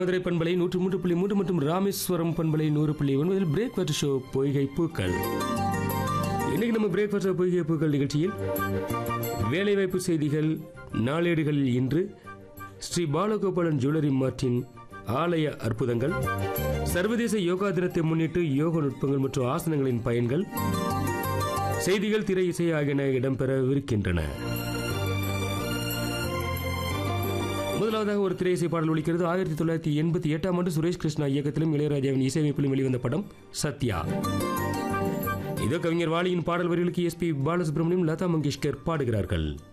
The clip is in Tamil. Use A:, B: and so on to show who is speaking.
A: மதுரை பண்பலை நூற்று மூன்று புள்ளி மூன்று மற்றும் ராமேஸ்வரம் பண்பலை நூறு புள்ளி ஒன்பதில் பிரேக்ஃபாஸ்ட் ஷோ பொய்கை பூக்கள் இன்னைக்கு நம்ம பிரேக்ஃபாஸ்ட் பொய்கை பூக்கள் நிகழ்ச்சியில் வேலைவாய்ப்பு செய்திகள் நாளேடுகளில் இன்று ஸ்ரீ பாலகோபாலன் ஜுவல்லரி மார்ட்டின் ஆலய அற்புதங்கள் சர்வதேச யோகா தினத்தை முன்னிட்டு யோக நுட்பங்கள் மற்றும் ஆசனங்களின் பயன்கள் செய்திகள் திரை இசை ஆகியன இடம்பெறவிருக்கின்றன முதலாவதாக ஒரு திரை இசை பாடல் ஒலிக்கிறது ஆயிரத்தி தொள்ளாயிரத்தி எண்பத்தி எட்டாம் ஆண்டு சுரேஷ் கிருஷ்ணா இயக்கத்திலும் இளையராஜாவின் இசையமைப்பிலும் வெளிவந்த படம் சத்யா இதோ கவிஞர் வாலியின் பாடல் வரிகளுக்கு எஸ்பி பாலசுப்ரமணியம் லதா மங்கேஷ்கர் பாடுகிறார்கள்